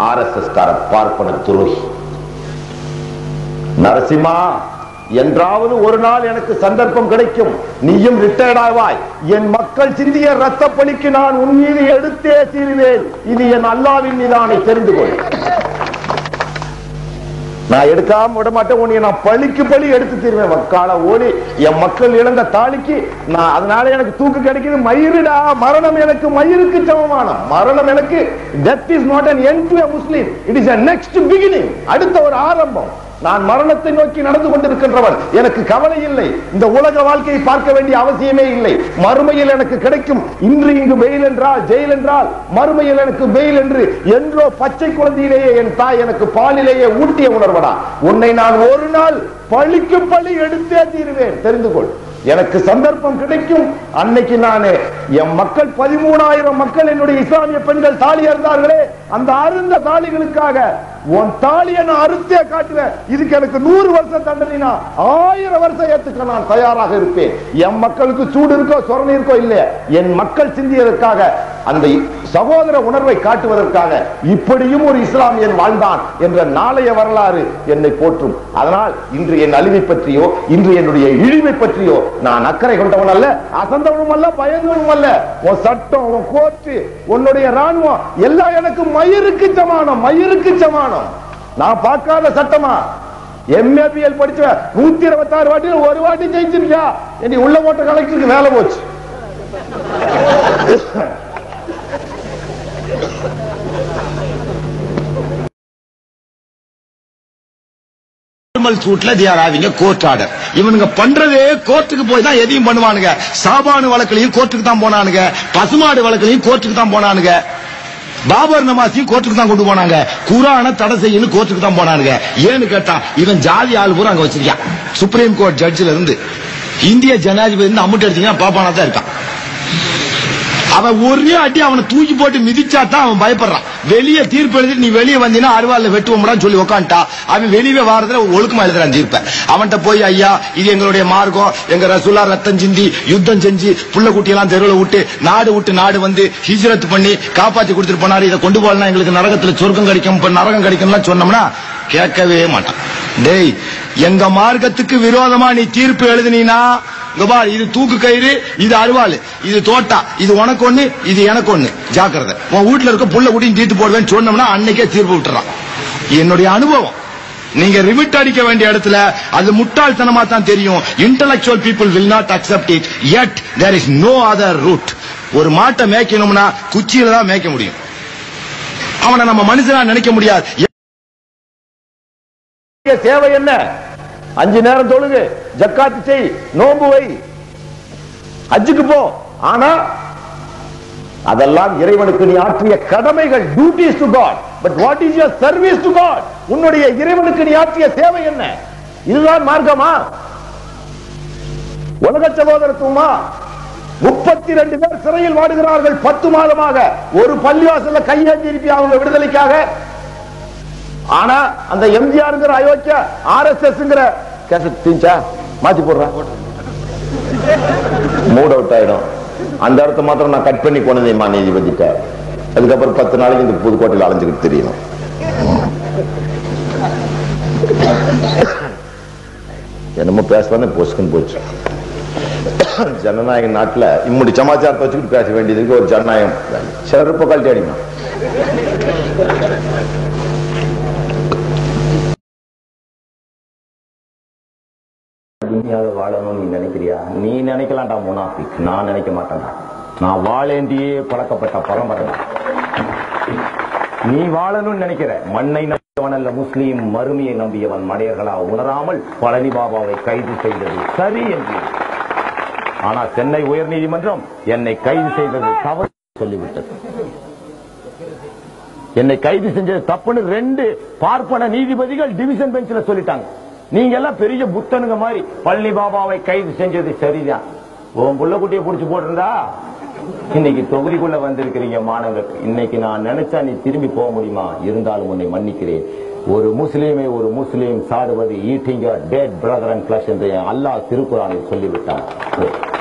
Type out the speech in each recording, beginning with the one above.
R S S கார பார்ப்பன துரோகி நரசிம்மா என்றாவது ஒரு நாள் எனக்கு சந்தர்ப்பம் கிடைக்கும் நீயும் ரிட்டையர்ட் ஆவாய் என் மக்கள் சிந்திய ரத்த பலிக்கு நான் உன் மீது எடுத்தே தீருவேன் இது என் அல்லாவின் மீதானை தெரிந்து கொள் நான் எடுக்காம விட மாட்டேன் உன்னை நான் பழிக்கு பழி எடுத்து தீருவேன் மக்கால ஓடி என் மக்கள் இழந்த தாலிக்கு நான் அதனால எனக்கு தூக்கு கிடைக்குது மயிருடா மரணம் எனக்கு மயிருக்கு சமமான மரணம் எனக்கு death is not an end to a Muslim it is a next beginning அடுத்த ஒரு ஆரம்பம் நான் மரணத்தை நோக்கி நடந்து கொண்டிருக்கின்றவன் எனக்கு கவலை இல்லை இந்த உலக வாழ்க்கையை பார்க்க வேண்டிய அவசியமே இல்லை மறுமையில் எனக்கு கிடைக்கும் இன்று இங்கு வெயில் என்றால் ஜெயில் என்றால் மறுமையில் எனக்கு வெயில் என்று என்றோ பச்சை குழந்தையிலேயே என் தாய் எனக்கு பாலிலேயே ஊட்டிய உணர்வடா உன்னை நான் ஒரு நாள் பழிக்கு பழி எடுத்தே தீருவேன் தெரிந்து கொள் எனக்கு சந்தர்ப்பம் கிடைக்கும் அன்னைக்கு நானு என் மக்கள் பதிமூணாயிரம் மக்கள் என்னுடைய இஸ்லாமிய பெண்கள் தாலி அறுந்தார்களே அந்த அருந்த தாலிகளுக்காக உன் தாலியை நான் அறுத்தே காட்டுவேன் இதுக்கு எனக்கு நூறு வருஷம் தண்டனைனா ஆயிரம் வருஷம் ஏத்துக்க நான் தயாராக இருப்பேன் என் மக்களுக்கு சூடு இருக்கோ சொரணை இருக்கோ இல்லையா என் மக்கள் சிந்தியதற்காக அந்த சகோதர உணர்வை காட்டுவதற்காக இப்படியும் ஒரு இஸ்லாமியன் வாழ்ந்தான் என்ற நாளைய வரலாறு என்னை போற்றும் அதனால் இன்று என் அழிவை பற்றியோ இன்று என்னுடைய இழிவை பற்றியோ நான் அக்கறை கொண்டவன் அல்ல அசந்தவனும் அல்ல பயந்தவனும் அல்ல உன் சட்டம் உன் கோர்ட்டு உன்னுடைய ராணுவம் எல்லாம் எனக்கு மயிருக்கு சமானம் மயிருக்கு சமானம் நான் பார்க்காத சட்டமா எம்ஏபிஎல் படிச்ச நூத்தி இருபத்தி ஆறு வாட்டி ஒரு வாட்டி ஜெயிச்சிருக்கா இனி உள்ள போட்ட கலெக்டருக்கு வேலை போச்சு நார்மல் சூட்ல they are having a court order இவனுங்க பண்றதே கோர்ட்டுக்கு போய் தான் எதையும் பண்ணுவானுங்க சாபானு வழக்குலையும் கோர்ட்டுக்கு தான் போனானுங்க பசுமாடு வழக்குலையும் கோர்ட்டுக்கு தான் போனானுங்க பாபர் நமாஸையும் கோர்ட்டுக்கு தான் கொண்டு போனாங்க குரான தடை செய்யணும் கோர்ட்டுக்கு தான் போனானுங்க ஏன்னு கேட்டா இவன் ஜாதி ஆள் பூரா அங்க வச்சிருக்கான் சுப்ரீம் கோர்ட் ஜட்ஜில இருந்து இந்திய ஜனாதிபதி இருந்து அம்முட்டு அடிச்சீங்கன்னா பாப்பானா தான் இருக்கான் அவன் ஒரே அடி அவனை தூக்கி போட்டு மிதிச்சா தான் அவன் பயப்படுறான் வெளியே தீர்ப்பு எழுதிட்டு நீ வெளியே வந்தீங்கன்னா அருவாள்ல வெட்டுவோம்டான்னு சொல்லி உக்காந்துட்டா அவன் வெளியே வாரத்துல ஒழுக்கமா எழுதுறான் தீர்ப்பை அவன்கிட்ட போய் ஐயா இது எங்களுடைய மார்க்கம் எங்க ரசூலா ரத்தம் சிந்தி யுத்தம் செஞ்சு புள்ள குட்டியெல்லாம் தெருவில் விட்டு நாடு விட்டு நாடு வந்து ஹிஜ்ரத் பண்ணி காப்பாத்தி கொடுத்துட்டு போனாரு இதை கொண்டு போகலாம் எங்களுக்கு நரகத்துல சொர்க்கம் கிடைக்கும் இப்ப நரகம் கிடைக்கும்லாம் சொன்னோம்னா கேட்கவே மாட்டான் டேய் எங்க மார்க்கத்துக்கு விரோதமா நீ தீர்ப்பு எழுதுனீனா இங்க பாரு இது தூக்கு கயிறு இது அருவாள் இது தோட்டா இது உனக்கு ஒண்ணு இது எனக்கு ஒண்ணு ஜாக்கிரதை உன் வீட்டுல இருக்க புள்ள குட்டியும் தீர்த்து போடுவேன்னு சொன்னோம்னா அன்னைக்கே தீர்ப்பு விட்டுறான் என்னுடைய அனுபவம் நீங்க ரிமிட் அடிக்க வேண்டிய இடத்துல அது முட்டாள்தனமா தான் தெரியும் intellectual people will not accept it yet there is no other route ஒரு மாட்டை மேய்க்கணும்னா குச்சியில தான் மேய்க்க முடியும் அவனை நம்ம மனுஷனா நினைக்க முடியாது தேவை என்ன அஞ்சு நேரம் தொழுகு ஜக்காத்து செய் நோன்பு வை ஹஜ்ஜுக்கு போ ஆனா அதெல்லாம் இறைவனுக்கு நீ ஆற்றிய கடமைகள் duties to God but what is your service to God உன்னுடைய இறைவனுக்கு நீ ஆற்றிய சேவை என்ன இதுதான் மார்க்கமா உலக சகோதரத்துவமா முப்பத்தி ரெண்டு பேர் சிறையில் வாடுகிறார்கள் பத்து மாதமாக ஒரு பள்ளிவாசல்ல கையேந்தி இருப்பி அவங்க விடுதலைக்காக ஆனா அந்த எம்ஜிஆர்ங்கிற அயோக்கிய ஆர் எஸ் எஸ் கேசட் தீஞ்சா மாத்தி போடுறேன் மூட் அவுட் ஆயிடும் அந்த இடத்த மாத்திரம் நான் கட் பண்ணி கொண்டதேமா நீதிபதிட்ட அதுக்கப்புறம் பத்து நாளைக்கு இந்த புதுக்கோட்டையில் அலைஞ்சுக்கிட்டு தெரியணும் என்னமோ பேசலாம் பொசுக்குன்னு போச்சு ஜனநாயக நாட்டுல இம்முடி சமாச்சாரத்தை வச்சுக்கிட்டு பேச வேண்டியதுக்கு ஒரு ஜனநாயகம் செருப்ப கழட்டி அடிக்கணும் துனியாவை வாழணும்னு நீ நினைக்கிறியா நீ நினைக்கலாம்டா முனாஃபிக் நான் நினைக்க மாட்டேன்டா நான் வாழேந்தியே பழக்கப்பட்ட பரம்பரை நீ வாழணும்னு நினைக்கிற மண்ணை நம்பியவன் அல்ல முஸ்லீம் மறுமையை நம்பியவன் மடையர்களா உணராமல் பழனி பாபாவை கைது செய்தது சரி என்று ஆனா சென்னை உயர்நீதிமன்றம் என்னை கைது செய்தது தவறு சொல்லிவிட்டது என்னை கைது செஞ்சது தப்புன்னு ரெண்டு பார்ப்பன நீதிபதிகள் டிவிஷன் பெஞ்சில் சொல்லிட்டாங்க நீங்க எல்லாம் பெரிய புத்தனுங்க மாதிரி பழனி பாபாவை கைது செஞ்சது சரிதான் உன் புள்ள குட்டியை புடிச்சு போட்டிருந்தா இன்னைக்கு தொகுதிக்குள்ள வந்திருக்கிறீங்க மாணவர்கள் இன்னைக்கு நான் நினைச்சா நீ திரும்பி போக முடியுமா இருந்தாலும் உன்னை மன்னிக்கிறேன் ஒரு முஸ்லீமை ஒரு முஸ்லீம் சாடுவது ஈட்டிங்க டேட் பிரதர் அண்ட் பிளஸ் என்று அல்லாஹ் திருக்குறானில் சொல்லிவிட்டான்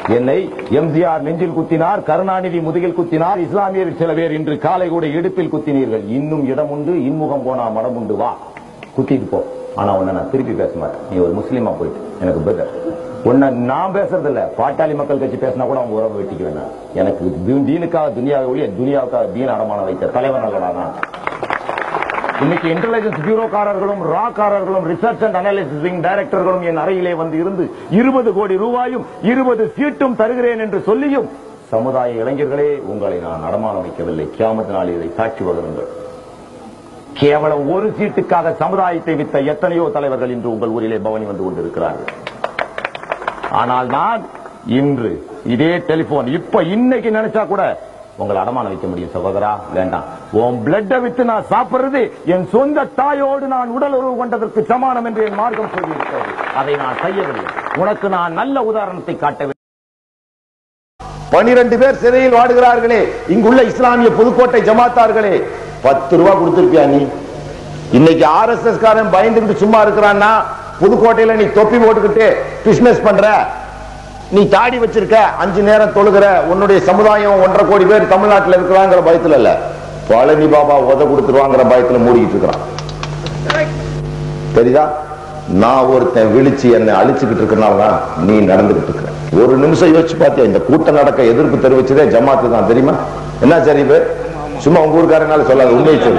என்னை எம்ஜிஆர் நெஞ்சில் குத்தினார் கருணாநிதி முதுகில் குத்தினார் இஸ்லாமியர் சில பேர் இன்று காலை கூட இடுப்பில் குத்தினீர்கள் இன்னும் இடம் உண்டு இன்முகம் போனா மடம் உண்டு வா குத்திட்டு போ ஆனா உன்னை நான் திருப்பி பேச மாட்டேன் நீ ஒரு முஸ்லீமா போயிட்டு எனக்கு பெட்டர் உன்னை நான் பேசுறது இல்ல பாட்டாளி மக்கள் கட்சி பேசினா கூட அவங்க உறவு வெட்டிக்க வேணாம் எனக்கு தி- தீனுக்காக துனியாவை ஒழிய துனியாவுக்காக தீன அடமான வைத்த தலைவன் அல்லடா நான் இன்னைக்கு இன்டெலிஜென்ஸ் பியூரோக்காரர்களும் ராக்காரர்களும் ரிசர்ச் அண்ட் அனாலிசிஸ் விங் டைரக்டர்களும் என் அறையிலே வந்து இருந்து இருபது கோடி ரூபாயும் இருபது சீட்டும் தருகிறேன் என்று சொல்லியும் சமுதாய இளைஞர்களே உங்களை நான் அடமானம் வைக்கவில்லை கியாமத் நாள் இதை சாட்சி வழங்குங்கள் கேவலம் ஒரு சீட்டுக்காக சமுதாயத்தை வித்த எத்தனையோ தலைவர்கள் இன்று உங்கள் ஊரிலே பவனி வந்து கொண்டிருக்கிறார்கள் ஆனால் நான் இன்று இதே டெலிபோன் இப்ப இன்னைக்கு நினைச்சா கூட உங்களை அடமானம் வைக்க முடியும் சகோதரா வேண்டாம் உன் பிளட்டை வித்து நான் சாப்பிடுறது என் சொந்த தாயோடு நான் உடல் உறவு கொண்டதற்கு சமானம் என்று என் மார்க்கம் சொல்லியிருக்கிறது அதை நான் செய்யவில்லை உனக்கு நான் நல்ல உதாரணத்தை காட்ட பனிரெண்டு பேர் சிறையில் வாடுகிறார்களே இங்குள்ள இஸ்லாமிய புதுக்கோட்டை ஜமாத்தார்களே பத்து ரூபா கொடுத்திருப்பியா நீ இன்னைக்கு ஆர் எஸ் எஸ் காரன் பயந்துகிட்டு சும்மா இருக்கிறான்னா புதுக்கோட்டையில நீ தொப்பி போட்டுக்கிட்டு பிசினஸ் பண்ற நீ தாடி வச்சிருக்க அஞ்சு நேரம் தொழுகிற உன்னுடைய சமுதாயம் ஒன்றரை கோடி பேர் தமிழ்நாட்டுல இருக்கிறாங்கிற பயத்துல இல்ல பழனி பாபா உத கொடுத்துருவாங்கிற பயத்துல மூடிக்கிட்டு இருக்கிறான் தெரியுதா நான் ஒருத்தன் விழிச்சு என்னை அழிச்சுக்கிட்டு இருக்கனால தான் நீ நடந்துகிட்டு இருக்கிற ஒரு நிமிஷம் யோசிச்சு பார்த்தியா இந்த கூட்டம் நடக்க எதிர்ப்பு தெரிவிச்சதே ஜமாத்து தான் தெரியுமா என்ன சரி இது? சும்மா உங்க ஊருக்காரனால சொல்லாத உண்மையை சொல்லு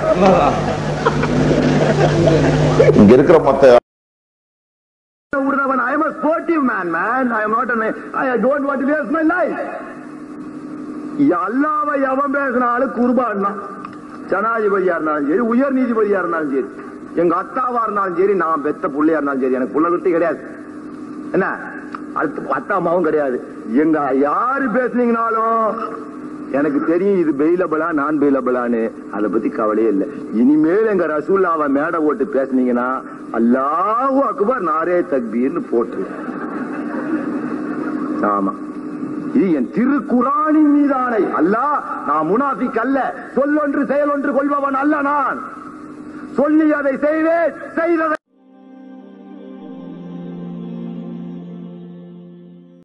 இங்க இருக்கிற மொத்த I am a sportive man, man. I am not an. I don't want to waste my life. அல்லாவை எவன் பேசினாலும் குர்பான் தான் ஜனாதிபதியா இருந்தாலும் சரி உயர் நீதிபதியா இருந்தாலும் சரி எங்க அத்தாவா இருந்தாலும் சரி நான் பெத்த புள்ளையா இருந்தாலும் சரி எனக்கு புள்ள குட்டி கிடையாது என்ன அடுத்து அத்தா அம்மாவும் கிடையாது எங்க யாரு பேசுனீங்கனாலும் எனக்கு தெரியும் இது பெயிலபிளா நான் பெயிலபிளான்னு அதை பத்தி கவலையே இல்லை இனிமேல் எங்க ரசூல்லாவை மேடை ஓட்டு பேசுனீங்கன்னா அல்லாஹு அக்பர் நாரே தக்பீர்னு போட்டு ஆமா இது என் திருக்குறானின் மீதானை அல்லாஹ் நான் முனாஃபிக் அல்ல சொல்லொன்று செயலொன்று கொள்பவன் அல்ல நான் சொல்லி அதை செய்வேன் செய்ததை